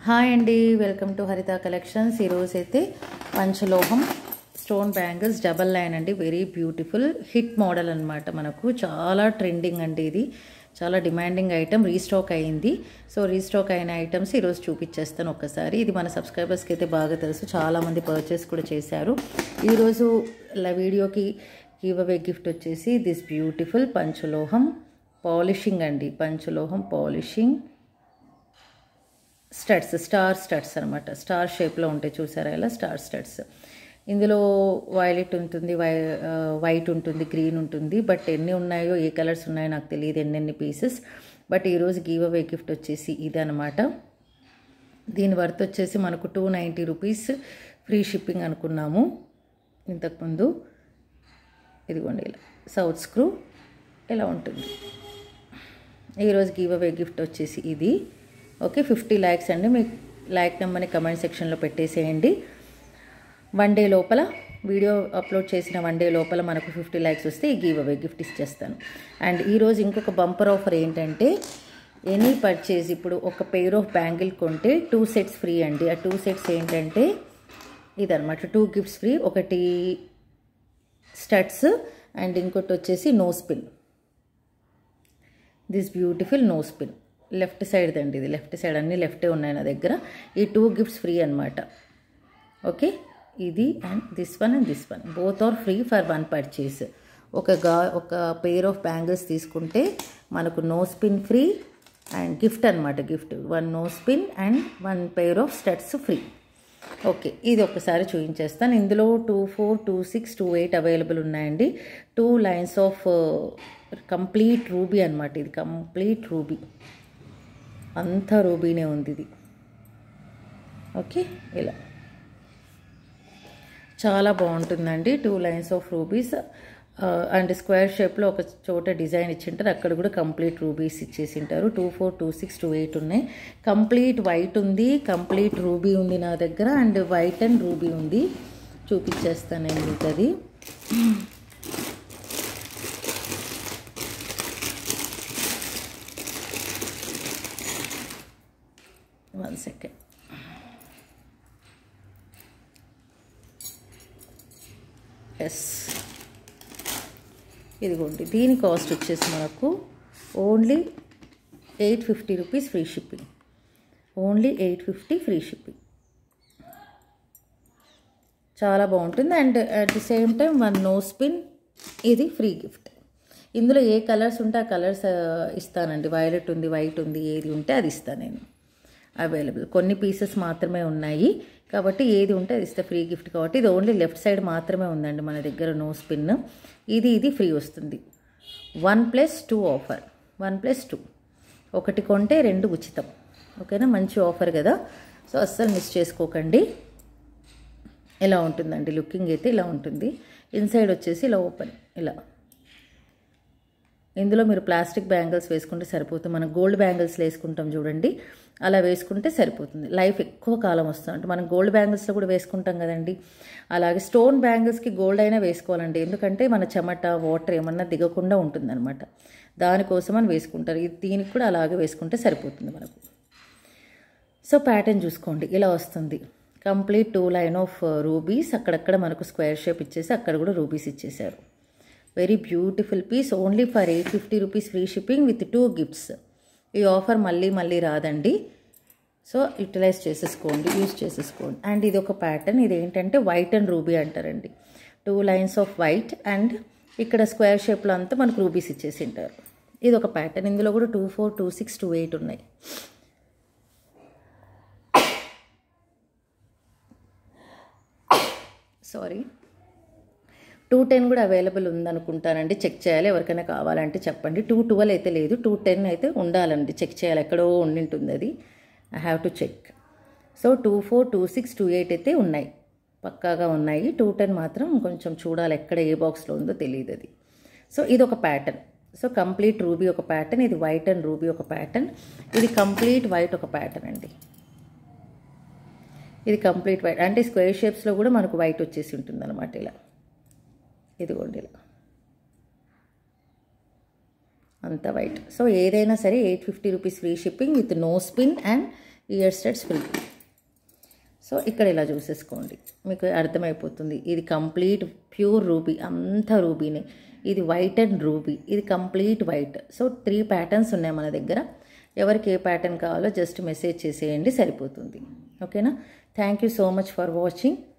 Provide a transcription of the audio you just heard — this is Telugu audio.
హాయ్ అండి వెల్కమ్ టు హరిత కలెక్షన్స్ ఈరోజు అయితే పంచలోహం స్టోన్ బ్యాంగిల్స్ డబల్ లైన్ అండి వెరీ బ్యూటిఫుల్ హిట్ మోడల్ అనమాట మనకు చాలా ట్రెండింగ్ అండి ఇది చాలా డిమాండింగ్ ఐటమ్ రీస్టాక్ అయింది సో రీస్టాక్ అయిన ఐటమ్స్ ఈరోజు చూపించేస్తాను ఒక్కసారి ఇది మన సబ్స్క్రైబర్స్కి అయితే బాగా తెలుసు చాలామంది పర్చేస్ కూడా చేశారు ఈరోజు ఇలా వీడియోకి గివ్ అవే గిఫ్ట్ వచ్చేసి దిస్ బ్యూటిఫుల్ పంచలోహం పాలిషింగ్ అండి పంచలోహం పాలిషింగ్ స్టడ్స్ స్టార్ స్టడ్స్ అనమాట స్టార్ షేప్లో ఉంటాయి చూసారా ఇలా స్టార్ స్టడ్స్ ఇందులో వైలెట్ ఉంటుంది వై వైట్ ఉంటుంది గ్రీన్ ఉంటుంది బట్ ఎన్ని ఉన్నాయో ఏ కలర్స్ ఉన్నాయో నాకు తెలియదు ఎన్నెన్ని పీసెస్ బట్ ఈరోజు గివ్ అవే గిఫ్ట్ వచ్చేసి ఇది అనమాట దీని వర్త్ వచ్చేసి మనకు two ninety rupees free shipping అనుకున్నాము ఇంతకుముందు ఇదిగోండి ఇలా సౌత్ స్క్రూ ఇలా ఉంటుంది ఈరోజు గివ్ అవే గిఫ్ట్ వచ్చేసి ఇది ఓకే ఫిఫ్టీ ల్యాక్స్ అండి మీ ల్యాక్ నెంబర్ని కమెంట్ సెక్షన్లో పెట్టేసేయండి వన్ డే లోపల వీడియో అప్లోడ్ చేసిన వన్ డే లోపల మనకు ఫిఫ్టీ ల్యాక్స్ వస్తే ఈ గివ్ అవే గిఫ్ట్ ఇచ్చేస్తాను అండ్ ఈరోజు ఇంకొక బంపర్ ఆఫర్ ఏంటంటే ఎనీ పర్చేజ్ ఇప్పుడు ఒక పెయిర్ ఆఫ్ బ్యాంగిల్ కొంటే టూ సెట్స్ ఫ్రీ అండి ఆ టూ సెట్స్ ఏంటంటే ఇదనమాట టూ గిఫ్ట్స్ ఫ్రీ ఒకటి స్టడ్స్ అండ్ ఇంకోటి వచ్చేసి nose pin this beautiful nose pin left side అండి ఇది లెఫ్ట్ సైడ్ అన్నీ లెఫ్టే ఉన్నాయి నా దగ్గర ఈ టూ గిఫ్ట్స్ ఫ్రీ అనమాట ఓకే ఇది and this one and this one both are free for one purchase ఒక గా ఒక పెయిర్ ఆఫ్ బ్యాంగిల్స్ తీసుకుంటే మనకు nose pin free and gift అనమాట gift one nose pin and one pair of studs free okay ఇది ఒకసారి చూపించేస్తాను ఇందులో two four two six two eight available ఉన్నాయండి two lines of complete ruby అనమాట ఇది కంప్లీట్ రూబీ అంతా రూబీనే ఉంది ఇది ఓకే ఇలా చాలా బాగుంటుందండి two lines of rubies and square షేప్లో ఒక చోట డిజైన్ ఇచ్చింటారు అక్కడ కూడా కంప్లీట్ రూబీస్ ఇచ్చేసింటారు two four two six two eight ఉన్నాయి కంప్లీట్ వైట్ ఉంది కంప్లీట్ రూబీ ఉంది నా దగ్గర అండ్ వైట్ అండ్ రూబీ ఉంది చూపించేస్తాను నేను మీకు అది వన్ సెకండ్ ఎస్ ఇదిగోండి దీని కాస్ట్ వచ్చేసి మనకు only eight fifty rupees free shipping only eight fifty free shipping చాలా బాగుంటుంది and at the same time one nose pin ఇది ఫ్రీ గిఫ్ట్ ఇందులో ఏ కలర్స్ ఉంటే ఆ కలర్స్ ఇస్తానండి వైలెట్ ఉంది వైట్ ఉంది ఏది ఉంటే అది ఇస్తాను నేను అవైలబుల్ కొన్ని పీసెస్ మాత్రమే ఉన్నాయి కాబట్టి ఏది ఉంటే అది ఇస్తే ఫ్రీ గిఫ్ట్ కాబట్టి ఇది ఓన్లీ లెఫ్ట్ సైడ్ మాత్రమే ఉందండి మన దగ్గర నో స్పిన్ ఇది ఇది ఫ్రీ వస్తుంది one plus two offer one plus two ఒకటి కొంటే రెండు ఉచితం ఓకేనా మంచి ఆఫర్ కదా సో అస్సలు మిస్ చేసుకోకండి ఇలా ఉంటుందండి లుకింగ్ అయితే ఇలా ఉంటుంది ఇన్సైడ్ వచ్చేసి ఇలా ఓపెన్ ఇలా ఇందులో మీరు ప్లాస్టిక్ బ్యాంగిల్స్ వేసుకుంటే సరిపోతుంది మనం గోల్డ్ బ్యాంగిల్స్ వేసుకుంటాం చూడండి అలా వేసుకుంటే సరిపోతుంది లైఫ్ ఎక్కువ కాలం వస్తుంది అంటే మనం గోల్డ్ బ్యాంగిల్స్లో కూడా వేసుకుంటాం కదండి అలాగే స్టోన్ బ్యాంగిల్స్కి గోల్డ్ అయినా వేసుకోవాలండి ఎందుకంటే మన చెమట వాటర్ ఏమన్నా దిగకుండా ఉంటుందన్నమాట దానికోసం అని వేసుకుంటారు ఇది దీనికి కూడా అలాగే వేసుకుంటే సరిపోతుంది మనకు సో ప్యాటర్న్ చూసుకోండి ఇలా వస్తుంది complete two line of rubies అక్కడక్కడ మనకు స్క్వేర్ షేప్ ఇచ్చేసి అక్కడ కూడా రూబీస్ ఇచ్చేసారు very beautiful piece only for eight fifty rupees free shipping with two gifts ఈ ఆఫర్ మళ్ళీ మళ్ళీ రాదండి సో యూటిలైజ్ చేసేసుకోండి యూజ్ చేసేసుకోండి అండ్ ఇది ఒక ప్యాటర్న్ ఇది ఏంటంటే వైట్ అండ్ రూబీ అంటారండి two lines of white and ఇక్కడ స్క్వేర్ షేప్లో అంతా మనకు రూబీస్ ఇచ్చేసి ఉంటారు ఇది ఒక ప్యాటర్న్ ఇందులో కూడా two four two six two eight ఉన్నాయి సారీ టూ టెన్ కూడా అవైలబుల్ ఉందనుకుంటానండి చెక్ చేయాలి ఎవరికైనా కావాలంటే చెప్పండి టూ ట్వెల్వ్ అయితే లేదు టూ టెన్ అయితే ఉండాలండి చెక్ చేయాలి ఎక్కడో ఉండింటుంది అది I have to check so two four two six two eight అయితే ఉన్నాయి పక్కాగా ఉన్నాయి టూ టెన్ మాత్రం కొంచెం చూడాలి ఎక్కడ ఏ బాక్స్లో ఉందో తెలియదు అది సో ఇది ఒక ప్యాటర్న్ సో కంప్లీట్ రూబీ ఒక ప్యాటర్న్ ఇది వైట్ అండ్ రూబీ ఒక ప్యాటర్న్ ఇది కంప్లీట్ వైట్ ఒక ప్యాటర్న్ అండి ఇది కంప్లీట్ వైట్ అంటే స్క్వేర్ షేప్స్లో కూడా మనకు వైట్ వచ్చేసి ఉంటుంది అనమాట ఇలా ఇదిగోండి ఇలా అంత వైట్ సో ఏదైనా సరే eight fifty rupees free shipping with nose pin and ear studs free so ఇక్కడ ఇలా చూసేసుకోండి మీకు అర్థమైపోతుంది ఇది కంప్లీట్ ప్యూర్ రూబీ అంతా రూబీనే ఇది వైట్ అండ్ రూబీ ఇది complete white so three patterns ఉన్నాయి మన దగ్గర ఎవరికి ఏ ప్యాటర్న్ కావాలో జస్ట్ మెసేజ్ చేసేయండి సరిపోతుంది ఓకేనా thank you so much for watching